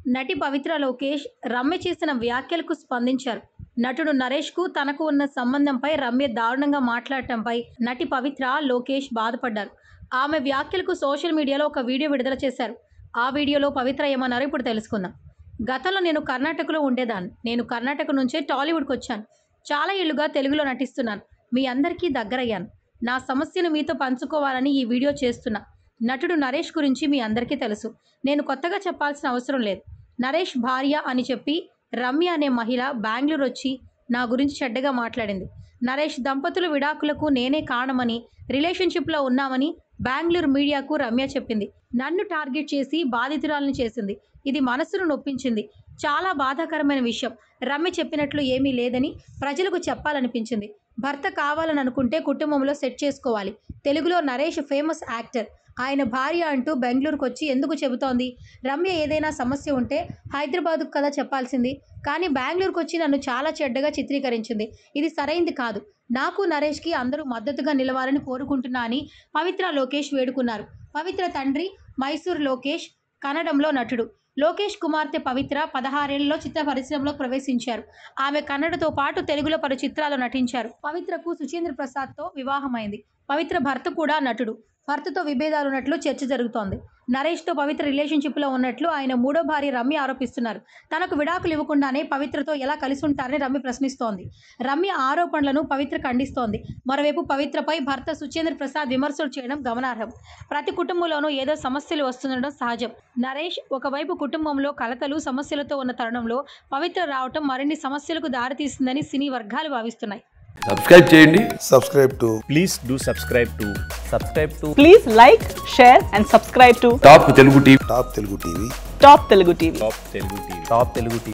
నటి పవిత్ర లోకేష్ రమ్య చేసిన వ్యాఖ్యలకు స్పందించారు నటుడు నరేష్కు తనకు ఉన్న సంబంధంపై రమ్య దారుణంగా మాట్లాడటంపై నటి పవిత్ర లోకేష్ బాధపడ్డారు ఆమె వ్యాఖ్యలకు సోషల్ మీడియాలో ఒక వీడియో విడుదల చేశారు ఆ వీడియోలో పవిత్ర ఏమన్నారో ఇప్పుడు తెలుసుకుందాం గతంలో నేను కర్ణాటకలో ఉండేదాన్ని నేను కర్ణాటక నుంచే టాలీవుడ్కి వచ్చాను చాలా ఏళ్లుగా తెలుగులో నటిస్తున్నాను మీ అందరికీ దగ్గరయ్యాను నా సమస్యను మీతో పంచుకోవాలని ఈ వీడియో చేస్తున్నా నటుడు నరేష్ గురించి మీ అందరికీ తెలుసు నేను కొత్తగా చెప్పాల్సిన అవసరం లేదు నరేష్ భార్య అని చెప్పి రమ్య అనే మహిళ బెంగళూరు వచ్చి నా గురించి చెడ్డగా మాట్లాడింది నరేష్ దంపతుల విడాకులకు నేనే కారణమని రిలేషన్షిప్లో ఉన్నామని బెంగళూరు మీడియాకు రమ్య చెప్పింది నన్ను టార్గెట్ చేసి బాధితురాలను చేసింది ఇది మనసును నొప్పించింది చాలా బాధాకరమైన విషయం రమ్య చెప్పినట్లు ఏమీ లేదని ప్రజలకు చెప్పాలనిపించింది భర్త కావాలని అనుకుంటే కుటుంబంలో సెట్ చేసుకోవాలి తెలుగులో నరేష్ ఫేమస్ యాక్టర్ ఆయన భార్య అంటూ బెంగళూరుకు వచ్చి ఎందుకు చెబుతోంది రమ్య ఏదైనా సమస్య ఉంటే హైదరాబాద్కు కదా చెప్పాల్సింది కానీ బెంగళూరుకు వచ్చి నన్ను చాలా చెడ్డగా చిత్రీకరించింది ఇది సరైంది కాదు నాకు నరేష్కి అందరూ మద్దతుగా నిలవాలని కోరుకుంటున్నా అని పవిత్ర లోకేష్ వేడుకున్నారు పవిత్ర తండ్రి మైసూర్ లోకేష్ కన్నడంలో నటుడు లోకేష్ కుమార్తె పవిత్ర పదహారేళ్లలో చిత్ర పరిశ్రమలో ప్రవేశించారు ఆమె కన్నడతో పాటు తెలుగులో పలు చిత్రాలు నటించారు పవిత్రకు సుచేంద్ర ప్రసాద్తో వివాహమైంది పవిత్ర భర్త కూడా నటుడు భర్తతో విభేదాలు ఉన్నట్లు చర్చ జరుగుతోంది నరేష్తో పవిత్ర రిలేషన్షిప్లో ఉన్నట్లు ఆయన మూడో భార్య రమ్య ఆరోపిస్తున్నారు తనకు విడాకులు ఇవ్వకుండానే పవిత్రతో ఎలా కలిసి ఉంటారని రమ్య ప్రశ్నిస్తోంది రమ్య ఆరోపణలను పవిత్ర ఖండిస్తోంది మరోవైపు పవిత్రపై భర్త సుచేంద్ర ప్రసాద్ విమర్శలు చేయడం గమనార్హం ప్రతి కుటుంబంలోనూ ఏదో సమస్యలు వస్తుండడం సహజం నరేష్ ఒకవైపు కుటుంబంలో కలతలు సమస్యలతో ఉన్న తరుణంలో పవిత్ర రావటం మరిన్ని సమస్యలకు దారితీస్తుందని సినీ వర్గాలు భావిస్తున్నాయి సబ్స్క్రైబ్ చేయండి subscribe to please do subscribe to subscribe to Please like, share, and subscribe to top Telugu TV Top Telugu TV. Top Telugu TV. top telugu tv top telugu tv